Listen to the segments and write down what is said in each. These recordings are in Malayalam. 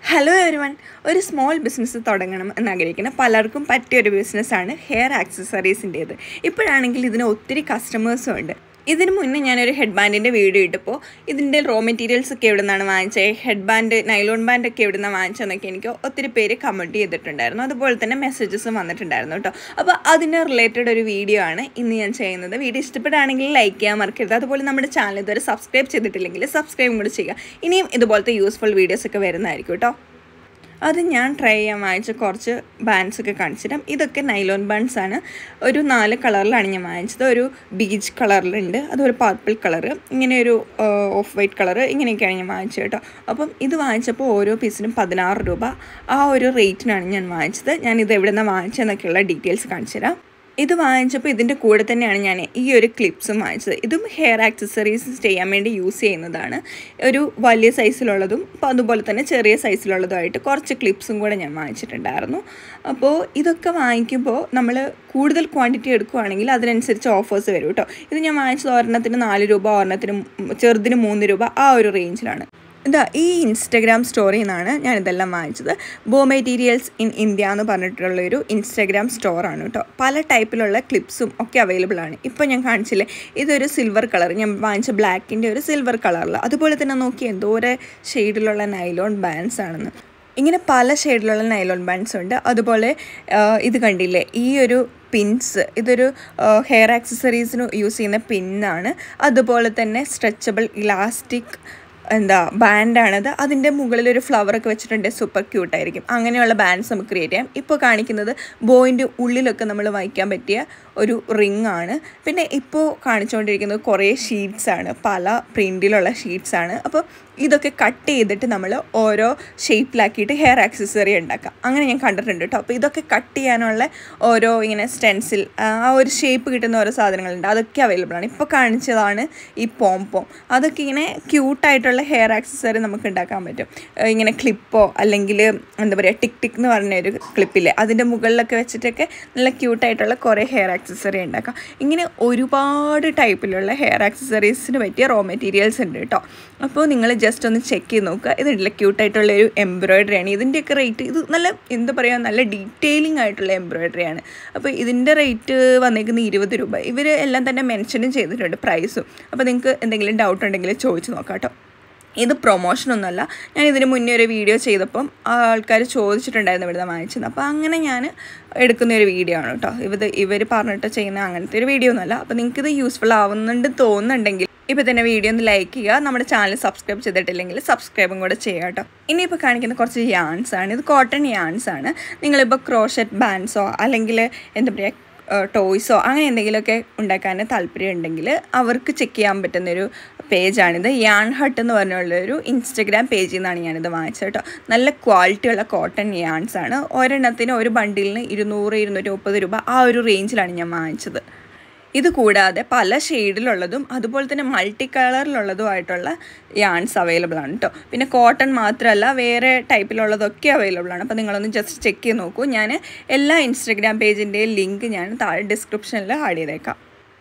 ഹലോ എവരി വൺ ഒരു സ്മോൾ ബിസിനസ് തുടങ്ങണം എന്നാഗ്രഹിക്കുന്ന പലർക്കും പറ്റിയൊരു ബിസിനസ്സാണ് ഹെയർ ആക്സസറീസിൻ്റേത് ഇപ്പോഴാണെങ്കിൽ ഇതിന് ഒത്തിരി കസ്റ്റമേഴ്സും ഉണ്ട് ഇതിന് മുന്നേ ഞാനൊരു ഹെഡ് ബാൻഡിൻ്റെ വീഡിയോ ഇട്ടപ്പോൾ ഇതിൻ്റെ റോ മെറ്റീരിയൽസ് ഒക്കെ എവിടെ നിന്നാണ് വാങ്ങിച്ചത് ഹെഡ് ബാൻഡ് നൈലോൺ ബാൻഡ് ഒക്കെ എവിടെ നിന്നാണ് വാങ്ങിച്ചതെന്നൊക്കെ എനിക്ക് ഒത്തിരി പേര് കമൻറ്റ് ചെയ്തിട്ടുണ്ടായിരുന്നു അതുപോലെ തന്നെ മെസ്സേജസും വന്നിട്ടുണ്ടായിരുന്നു കേട്ടോ അപ്പോൾ അതിന് റിലേറ്റഡ് ഒരു വീഡിയോ ആണ് ഇന്ന് ഞാൻ ചെയ്യുന്നത് വീഡിയോ ഇഷ്ടപ്പെടുകയാണെങ്കിൽ ലൈക്ക് ചെയ്യാൻ മറക്കരുത് അതുപോലെ നമ്മുടെ ചാനൽ ഇതുവരെ സബ്സ്ക്രൈബ് ചെയ്തിട്ടില്ലെങ്കിൽ സബ്സ്ക്രൈബും കൂടി ചെയ്യുക ഇനിയും ഇതുപോലത്തെ യൂസ്ഫുൾ വീഡിയോസ് ഒക്കെ വരുന്നതായിരിക്കും കേട്ടോ അത് ഞാൻ ട്രൈ ചെയ്യാൻ വാങ്ങിച്ച കുറച്ച് ബാൻഡ്സ് ഒക്കെ കാണിച്ചിടാം ഇതൊക്കെ നൈലോൺ ബാൻഡ്സ് ആണ് ഒരു നാല് കളറിലാണ് ഞാൻ വാങ്ങിച്ചത് ഒരു ബീച്ച് കളറിലുണ്ട് അതൊരു പർപ്പിൾ കളറ് ഇങ്ങനെ ഒരു ഓഫ് വൈറ്റ് കളറ് ഇങ്ങനെയൊക്കെയാണ് ഞാൻ വാങ്ങിച്ചത് കേട്ടോ അപ്പം ഇത് വാങ്ങിച്ചപ്പോൾ ഓരോ പീസിനും പതിനാറ് രൂപ ആ ഒരു റേറ്റിനാണ് ഞാൻ വാങ്ങിച്ചത് ഞാൻ ഇത് എവിടെ നിന്നാണ് വാങ്ങിച്ചതെന്നൊക്കെയുള്ള ഡീറ്റെയിൽസ് കാണിച്ചു തരാം ഇത് വാങ്ങിച്ചപ്പോൾ ഇതിൻ്റെ കൂടെ തന്നെയാണ് ഞാൻ ഈ ഒരു ക്ലിപ്സും വാങ്ങിച്ചത് ഇതും ഹെയർ ആക്സസറീസ് ചെയ്യാൻ വേണ്ടി യൂസ് ചെയ്യുന്നതാണ് ഒരു വലിയ സൈസിലുള്ളതും അപ്പോൾ അതുപോലെ തന്നെ ചെറിയ സൈസിലുള്ളതുമായിട്ട് കുറച്ച് ക്ലിപ്സും കൂടെ ഞാൻ വാങ്ങിച്ചിട്ടുണ്ടായിരുന്നു അപ്പോൾ ഇതൊക്കെ വാങ്ങിക്കുമ്പോൾ നമ്മൾ കൂടുതൽ ക്വാണ്ടിറ്റി എടുക്കുകയാണെങ്കിൽ അതിനനുസരിച്ച് ഓഫേഴ്സ് വരും കേട്ടോ ഇത് ഞാൻ വാങ്ങിച്ചത് ഒരെണ്ണത്തിന് നാല് രൂപ ഒരെണ്ണത്തിന് ചെറുതിന് മൂന്ന് രൂപ ആ ഒരു റേഞ്ചിലാണ് ഇതാ ഈ ഇൻസ്റ്റഗ്രാം സ്റ്റോറിൽ നിന്നാണ് ഞാൻ ഇതെല്ലാം വാങ്ങിച്ചത് ബോ മെറ്റീരിയൽസ് ഇൻ ഇന്ത്യ എന്ന് പറഞ്ഞിട്ടുള്ളൊരു ഇൻസ്റ്റഗ്രാം സ്റ്റോറാണ് കേട്ടോ പല ടൈപ്പിലുള്ള ക്ലിപ്സും ഒക്കെ അവൈലബിൾ ആണ് ഇപ്പോൾ ഞാൻ കാണിച്ചില്ലേ ഇതൊരു സിൽവർ കളർ ഞാൻ വാങ്ങിച്ച ബ്ലാക്കിൻ്റെ ഒരു സിൽവർ കളറിൽ അതുപോലെ തന്നെ നോക്കി എന്തോരെ ഷെയ്ഡിലുള്ള നൈലോൺ ബാൻഡ്സ് ആണെന്ന് ഇങ്ങനെ പല ഷെയ്ഡിലുള്ള നൈലോൺ ബാൻഡ്സ് ഉണ്ട് അതുപോലെ ഇത് കണ്ടില്ലേ ഈ ഒരു പിൻസ് ഇതൊരു ഹെയർ ആക്സസറീസിന് യൂസ് ചെയ്യുന്ന പിന്നാണ് അതുപോലെ തന്നെ സ്ട്രെച്ചബിൾ ഇലാസ്റ്റിക് എന്താ ബാൻഡാണത് അതിൻ്റെ മുകളിൽ ഒരു ഫ്ലവറൊക്കെ വെച്ചിട്ടുണ്ട് സൂപ്പർ ക്യൂട്ടായിരിക്കും അങ്ങനെയുള്ള ബാൻഡ്സ് നമുക്ക് ക്രിയേറ്റ് ചെയ്യാം ഇപ്പോൾ കാണിക്കുന്നത് ബോയിൻ്റെ ഉള്ളിലൊക്കെ നമ്മൾ വയ്ക്കാൻ പറ്റിയ ഒരു റിംഗ് ആണ് പിന്നെ ഇപ്പോൾ കാണിച്ചുകൊണ്ടിരിക്കുന്നത് കുറേ ഷീറ്റ്സ് ആണ് പല പ്രിൻറ്റിലുള്ള ഷീറ്റ്സ് ആണ് അപ്പോൾ ഇതൊക്കെ കട്ട് ചെയ്തിട്ട് നമ്മൾ ഓരോ ഷേപ്പിലാക്കിയിട്ട് ഹെയർ ആക്സസറി ഉണ്ടാക്കാം അങ്ങനെ ഞാൻ കണ്ടിട്ടുണ്ട് കേട്ടോ അപ്പോൾ ഇതൊക്കെ കട്ട് ചെയ്യാനുള്ള ഓരോ ഇങ്ങനെ സ്റ്റെൻസിൽ ആ ഒരു ഷേപ്പ് കിട്ടുന്ന ഓരോ സാധനങ്ങളുണ്ട് അതൊക്കെ അവൈലബിൾ ആണ് ഇപ്പോൾ കാണിച്ചതാണ് ഈ പോംപോം അതൊക്കെ ഇങ്ങനെ ക്യൂട്ടായിട്ടുള്ള ഹെയർ ആക്സസറി നമുക്ക് ഉണ്ടാക്കാൻ പറ്റും ഇങ്ങനെ ക്ലിപ്പോ അല്ലെങ്കിൽ എന്താ പറയുക ടിക് ടിക് എന്ന് പറഞ്ഞ ഒരു ക്ലിപ്പില്ലേ അതിൻ്റെ മുകളിലൊക്കെ വെച്ചിട്ടൊക്കെ നല്ല ക്യൂട്ടായിട്ടുള്ള കുറേ ഹെയർ ആക്സസറി ഉണ്ടാക്കാം ഇങ്ങനെ ഒരുപാട് ടൈപ്പിലുള്ള ഹെയർ ആക്സസറീസിന് പറ്റിയ റോ മെറ്റീരിയൽസ് ഉണ്ട് കേട്ടോ അപ്പോൾ നിങ്ങൾ ജസ്റ്റ് ഒന്ന് ചെക്ക് ചെയ്ത് നോക്കുക ഇതില്ല ക്യൂട്ടായിട്ടുള്ള ഒരു എംബ്രോയ്ഡറി ആണ് ഇതിൻ്റെയൊക്കെ റേറ്റ് ഇത് നല്ല എന്താ പറയുക നല്ല ഡീറ്റെയിലിംഗ് ആയിട്ടുള്ള എംബ്രോയ്ഡറി ആണ് അപ്പോൾ ഇതിൻ്റെ റേറ്റ് വന്നേക്കുന്നത് ഇരുപത് രൂപ ഇവർ എല്ലാം തന്നെ മെൻഷനും ചെയ്തിട്ടുണ്ട് പ്രൈസും അപ്പോൾ നിങ്ങൾക്ക് എന്തെങ്കിലും ഡൗട്ട് ഉണ്ടെങ്കിൽ ചോദിച്ച് നോക്കാം കേട്ടോ ഇത് പ്രൊമോഷനൊന്നുമല്ല ഞാൻ ഇതിന് മുന്നേ ഒരു വീഡിയോ ചെയ്തപ്പം ആൾക്കാർ ചോദിച്ചിട്ടുണ്ടായിരുന്നു ഇവിടുന്ന് വാങ്ങിച്ചത് അപ്പോൾ അങ്ങനെ ഞാൻ എടുക്കുന്ന ഒരു വീഡിയോ ആണ് കേട്ടോ ഇത് ഇവർ പറഞ്ഞിട്ട് ചെയ്യുന്ന അങ്ങനത്തെ ഒരു വീഡിയോ ഒന്നുമല്ല അപ്പോൾ നിങ്ങൾക്ക് ഇത് യൂസ്ഫുൾ ആവുന്നുണ്ട് തോന്നുന്നുണ്ടെങ്കിൽ ഇപ്പോൾ തന്നെ വീഡിയോ ഒന്ന് ലൈക്ക് ചെയ്യുക നമ്മുടെ ചാനൽ സബ്സ്ക്രൈബ് ചെയ്തിട്ടില്ലെങ്കിൽ സബ്സ്ക്രൈബും കൂടെ ചെയ്യുക കേട്ടോ ഇനിയിപ്പോൾ കാണിക്കുന്ന കുറച്ച് യാൺസ് ആണ് ഇത് കോട്ടൺ യാൺസ് ആണ് നിങ്ങളിപ്പോൾ ക്രോഷറ്റ് ബാൻഡ്സോ അല്ലെങ്കിൽ എന്താ പറയുക ടോയ്സോ അങ്ങനെ എന്തെങ്കിലുമൊക്കെ ഉണ്ടാക്കാൻ താല്പര്യം ഉണ്ടെങ്കിൽ അവർക്ക് ചെക്ക് ചെയ്യാൻ പറ്റുന്നൊരു പേജാണിത് യാൺ ഹട്ട് എന്ന് പറഞ്ഞുള്ളൊരു ഇൻസ്റ്റഗ്രാം പേജിൽ നിന്നാണ് ഞാനിത് വാങ്ങിച്ചത് കേട്ടോ നല്ല ക്വാളിറ്റിയുള്ള കോട്ടൺ യാൺസ് ആണ് ഒരെണ്ണത്തിന് ഒരു ബണ്ടിലിന് ഇരുന്നൂറ് ഇരുന്നൂറ്റി മുപ്പത് രൂപ ആ ഒരു റേഞ്ചിലാണ് ഞാൻ വാങ്ങിച്ചത് ഇത് കൂടാതെ പല ഷെയ്ഡിലുള്ളതും അതുപോലെ തന്നെ മൾട്ടി കളറിലുള്ളതുമായിട്ടുള്ള യാൺസ് അവൈലബിൾ ആണ് കേട്ടോ പിന്നെ കോട്ടൺ മാത്രമല്ല വേറെ ടൈപ്പിലുള്ളതൊക്കെ അവൈലബിൾ ആണ് അപ്പോൾ നിങ്ങളൊന്ന് ജസ്റ്റ് ചെക്ക് ചെയ്ത് നോക്കൂ ഞാൻ എല്ലാ ഇൻസ്റ്റഗ്രാം പേജിൻ്റെയും ലിങ്ക് ഞാൻ താഴെ ഡിസ്ക്രിപ്ഷനിൽ ആഡ് ചെയ്തേക്കാം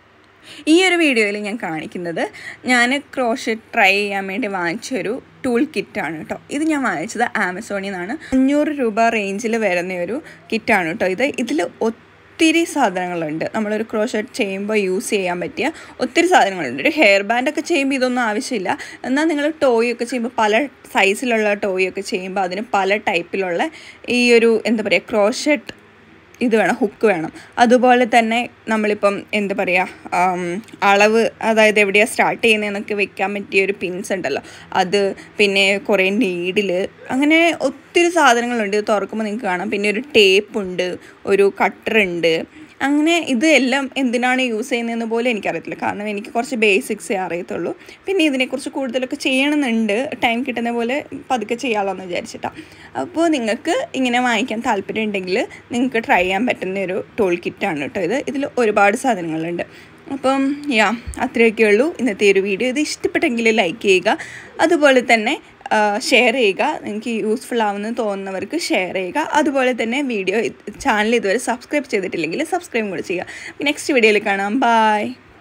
ഈ ഒരു വീഡിയോയിൽ ഞാൻ കാണിക്കുന്നത് ഞാൻ ക്രോഷറ്റ് ട്രൈ ചെയ്യാൻ വേണ്ടി വാങ്ങിച്ചൊരു ടൂൾ കിറ്റാണ് കേട്ടോ ഇത് ഞാൻ വാങ്ങിച്ചത് ആമസോണിൽ നിന്നാണ് അഞ്ഞൂറ് രൂപ റേഞ്ചിൽ വരുന്ന ഒരു കിറ്റാണ് കേട്ടോ ഇത് ഇതിൽ ഒത്തിരി സാധനങ്ങളുണ്ട് നമ്മളൊരു ക്രോഷറ്റ് ചെയ്യുമ്പോൾ യൂസ് ചെയ്യാൻ പറ്റിയ ഒത്തിരി സാധനങ്ങളുണ്ട് ഒരു ഹെയർ ബാൻഡൊക്കെ ചെയ്യുമ്പോൾ ഇതൊന്നും ആവശ്യമില്ല എന്നാൽ നിങ്ങൾ ടോയ് ഒക്കെ ചെയ്യുമ്പോൾ പല സൈസിലുള്ള ടോയ് ഒക്കെ ചെയ്യുമ്പോൾ അതിന് പല ടൈപ്പിലുള്ള ഈ ഒരു എന്താ പറയുക ക്രോഷറ്റ് ഇത് വേണം ഹുക്ക് വേണം അതുപോലെ തന്നെ നമ്മളിപ്പം എന്താ പറയുക അളവ് അതായത് എവിടെയാണ് സ്റ്റാർട്ട് ചെയ്യുന്നതെന്നൊക്കെ വെക്കാൻ പറ്റിയ ഒരു പിൻസ് ഉണ്ടല്ലോ അത് പിന്നെ കുറേ നീഡിൽ അങ്ങനെ ഒത്തിരി സാധനങ്ങളുണ്ട് ഇത് തുറക്കുമ്പോൾ നിങ്ങൾക്ക് കാണാം പിന്നെ ഒരു ടേപ്പ് ഉണ്ട് ഒരു കട്ടറുണ്ട് അങ്ങനെ ഇത് എല്ലാം എന്തിനാണ് യൂസ് ചെയ്യുന്നതെന്ന് പോലും എനിക്കറിയത്തില്ല കാരണം എനിക്ക് കുറച്ച് ബേസിക്സേ അറിയത്തുള്ളൂ പിന്നെ ഇതിനെക്കുറിച്ച് കൂടുതലൊക്കെ ചെയ്യണമെന്നുണ്ട് ടൈം കിട്ടുന്ന പോലെ പതുക്കെ ചെയ്യാമല്ലോ എന്ന് വിചാരിച്ചിട്ടാണ് അപ്പോൾ നിങ്ങൾക്ക് ഇങ്ങനെ വാങ്ങിക്കാൻ താല്പര്യം ഉണ്ടെങ്കിൽ നിങ്ങൾക്ക് ട്രൈ ചെയ്യാൻ പറ്റുന്ന ഒരു ടൂൾ കിറ്റാണ് കേട്ടോ ഇത് ഇതിൽ ഒരുപാട് സാധനങ്ങളുണ്ട് അപ്പം യാ അത്രയൊക്കെ ഉള്ളൂ ഇന്നത്തെ ഒരു വീഡിയോ ഇത് ഇഷ്ടപ്പെട്ടെങ്കിൽ ലൈക്ക് ചെയ്യുക അതുപോലെ തന്നെ ഷെയർ ചെയ്യുക നിങ്ങൾക്ക് യൂസ്ഫുൾ ആവുമെന്ന് തോന്നുന്നവർക്ക് ഷെയർ ചെയ്യുക അതുപോലെ തന്നെ വീഡിയോ ചാനൽ ഇതുവരെ സബ്സ്ക്രൈബ് ചെയ്തിട്ടില്ലെങ്കിൽ സബ്സ്ക്രൈബും കൂടെ ചെയ്യുക നെക്സ്റ്റ് വീഡിയോയിൽ കാണാം ബായ്